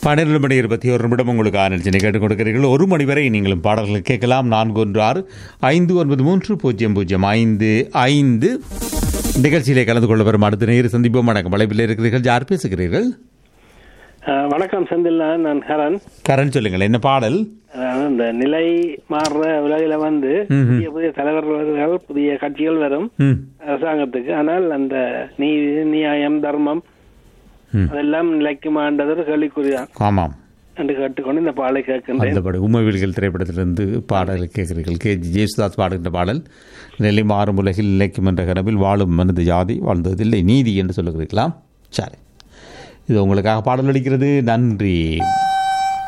பன்னிரண்டு மணி இருபத்தி ஒரு நிமிடம் உங்களுக்கு ஆனர்ஜனை கேட்டுக் கொடுக்கிறீர்கள் ஒரு மணி வரை நீங்களும் பாடல்களை கேட்கலாம் நான்கு ஒன்று ஆறு ஐந்து ஒன்பது மூன்று பூஜ்ஜியம் பூஜ்ஜியம் ஐந்து ஐந்து நிகழ்ச்சியிலே கலந்து கொள்ள வரும் அடுத்த நேரு சந்திப்போம் வணக்கம் வளைப்பில் இருக்கிறீர்கள் யார் பேசுகிறீர்கள் அஹ், வணக்கம் செந்தில் நான் ஹரன் கரண் சொல்லுங்கள் என்ன பாடல் அதாவது இந்த நிலை மாறுற உலகில வந்து புதிய புதிய தலைவர்கள் புதிய கட்சிகள் வரும் ம் அரசாங்கத்துக்கு ஆனால் அந்த நீதி நியாயம் தர்மம் ம். அதெல்லாம் நிலைக்குமான்றது ஒரு கேள்விக்குறிதான் ஆமாம் என்று கேட்டுக்கொண்டு இந்த பாலை கேட்கின்றேன் அந்த படம் உம்மவில்கள் திரைப்படத்திலிருந்து பாடல் கேட்கிறீர்கள் கே ஜி ஜேசுதாஸ் பாடுகின்ற பாடல் நெல்லை மாறும் உலகில் நிலைக்கும் என்ற கனவில் வாழும் மனித ஜாதி வாழ்ந்ததில்லை நீதி என்று சொல்லுகிறீர்களாம் சரி இது உங்களுக்காக பாடல் அளிக்கிறது நன்றி